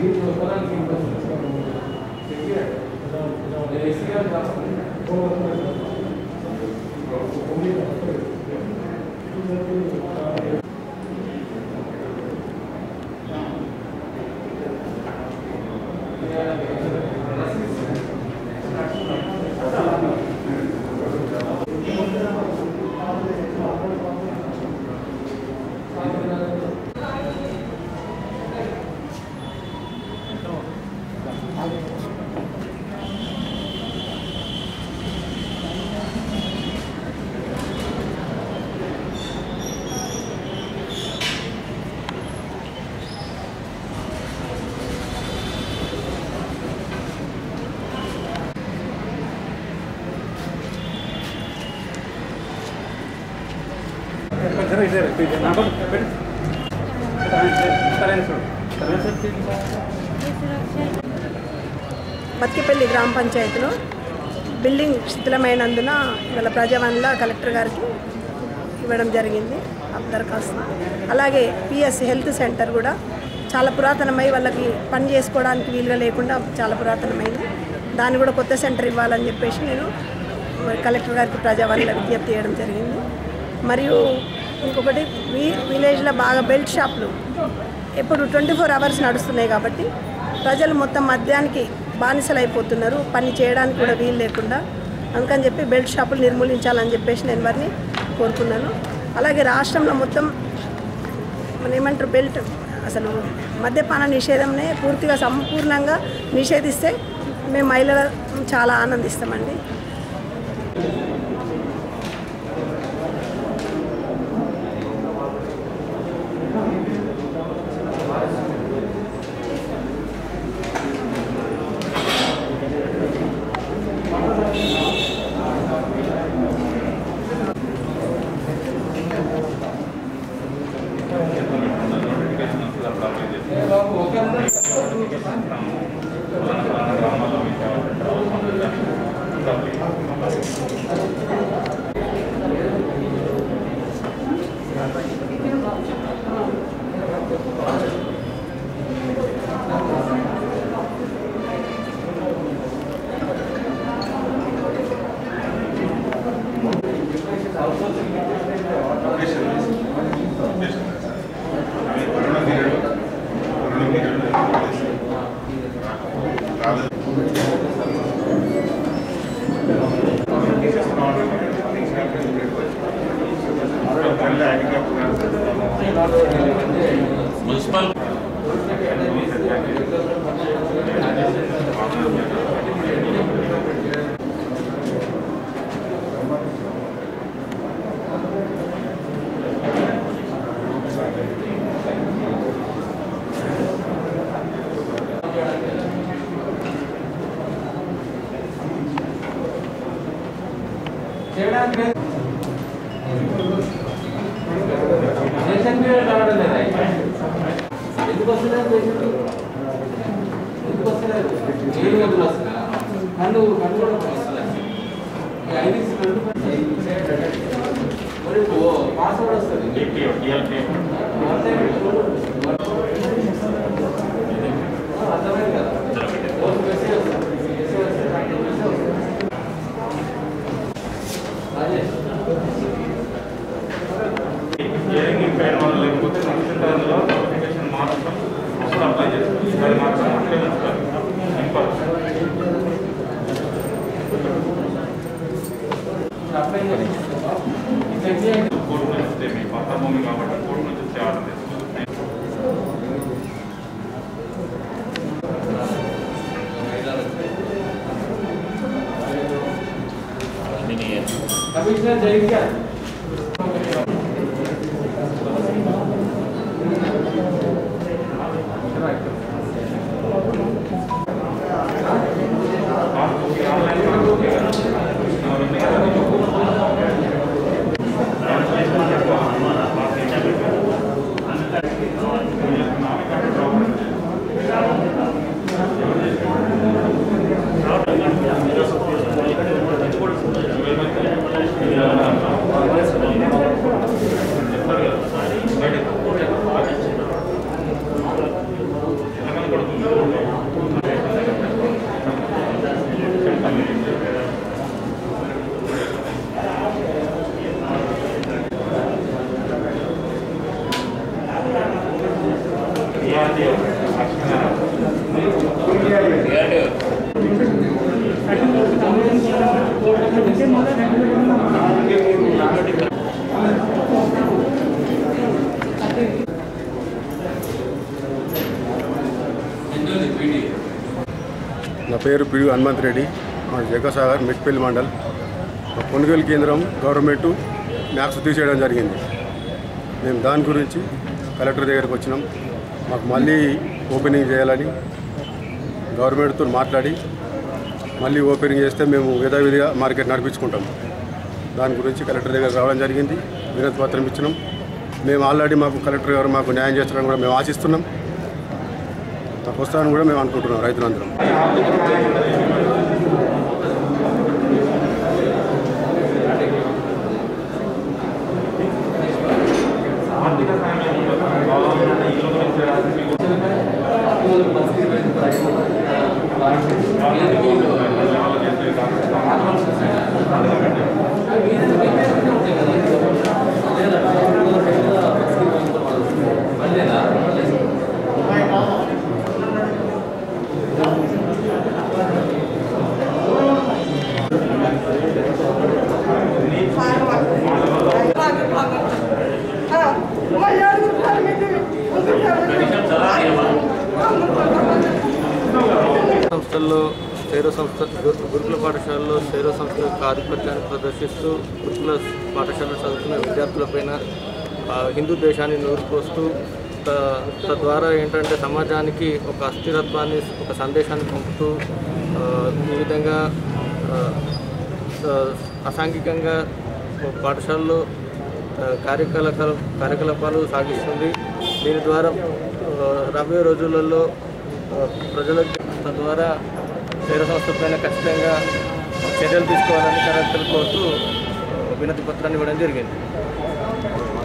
బతికిపల్లి గ్రామ పంచాయతీలో బిల్డింగ్ శిథిలమైనందున ఇవాళ ప్రజావాణిలో కలెక్టర్ గారికి ఇవ్వడం జరిగింది ఆ దరఖాస్తు అలాగే పిఎస్ హెల్త్ సెంటర్ కూడా చాలా పురాతనమై వాళ్ళకి పని చేసుకోవడానికి వీలుగా లేకుండా చాలా పురాతనమైంది దాన్ని కూడా కొత్త సెంటర్ ఇవ్వాలని చెప్పేసి నేను మరి కలెక్టర్ గారికి ప్రజావాణిలో విజ్ఞప్తి చేయడం జరిగింది మరియు ఇంకొకటి వీ విలేజ్లో బాగా బెల్ట్ షాపులు ఎప్పుడు ట్వంటీ ఫోర్ అవర్స్ నడుస్తున్నాయి కాబట్టి ప్రజలు మొత్తం మద్యానికి బానిసలు అయిపోతున్నారు పని చేయడానికి కూడా వీలు లేకుండా అందుకని చెప్పి బెల్ట్ షాపులు నిర్మూలించాలని చెప్పేసి నేను వారిని కోరుకున్నాను అలాగే రాష్ట్రంలో మొత్తం మన ఏమంటారు బెల్ట్ అసలు మద్యపాన నిషేధంనే పూర్తిగా సంపూర్ణంగా నిషేధిస్తే మేము మహిళలు చాలా ఆనందిస్తామండి మున్సిపల్ రేషన్ పీరియడ్ రావడం లేదా ఎందుకు వస్తలేదు రేషన్ ఎందుకు వస్తలేదు ఏడు గంటలు వస్తుందా కన్ను కన్ను కూడా వస్తలేదు ఈ ఐదు మరి పాస్వర్డ్ వస్తుంది అర్థమైంది కదా ఓ మెసేజ్ వస్తుంది మెసేజ్ వస్తుంది మెసేజ్ వస్తుంది అదే హియరింగ్ ఇంపైర్ వాళ్ళు లేకపోతే నెక్స్ట్ టర్మ్లో నోటిఫికేషన్ మాత్రం అప్పుడు అప్లై చేస్తారు అది మాత్రం అట్లే ఉంచుతారు అప్లై చేస్తావా చెక్ చేయండి కోర్టు నుంచి వస్తే మీ పక్క భూమి కాబట్టి కోర్టు నుంచి వచ్చే ఆర్డర్ తెచ్చుకోవచ్చు కమిషనర్ జైన్ ఆ నా పేరు పిడుగు హనుమంత్ రెడ్డి మా జగసాగర్ మిట్పల్లి మండల్ మా కొనుగోలు కేంద్రం గవర్నమెంట్ మ్యాక్స్ తీసేయడం జరిగింది మేము దాని గురించి కలెక్టర్ దగ్గరికి వచ్చినాం మాకు మళ్ళీ ఓపెనింగ్ చేయాలని గవర్నమెంట్తో మాట్లాడి మళ్ళీ ఓపెనింగ్ చేస్తే మేము యథావిధిగా మార్కెట్ నడిపించుకుంటాం దాని గురించి కలెక్టర్ దగ్గర రావడం జరిగింది వినతి పత్రం ఇచ్చినాం మేము ఆల్రెడీ మాకు కలెక్టర్ గారు మాకు న్యాయం చేస్తారని కూడా మేము ఆశిస్తున్నాం మాకు వస్తారని కూడా మేము అనుకుంటున్నాం రైతులందరం ఆర్థిక సాయం ఏముండదు గవర్నమెంట్ ఇల్లు గురించి రాసి మీకు సంస్థల్లో శైవ సంస్థ గు- గురుకుల పాఠశాలలో శైవ సంస్థ యొక్క ఆధిపత్యాన్ని ప్రదర్శిస్తూ గురుకుల పాఠశాలలో చదువుతున్న విద్యార్థులపైన ఆ, హిందూ దేశాన్ని నూరుపోస్తూ త- తద్వారా ఏంటంటే సమాజానికి ఒక అస్థిరత్వాన్ని ఒక సందేశాన్ని పంపుతూ ఆ, ఈ విధంగా ఆ, ఆ, అసాంఘికంగా పాఠశాలలో ఆ, కార్యకలాపాల కార్యకలాపాలు సాగిస్తుంది దీని ద్వారా ఆ, రాబోయే రోజులలో ఆ, ప్రజలకు తద్వారా శైర సంస్థ పైన ఖచ్చితంగా చర్యలు తీసుకోవాలని కలెక్టర్ కోరుతూ ఆ, వినతి పత్రాన్ని ఇవ్వడం జరిగింది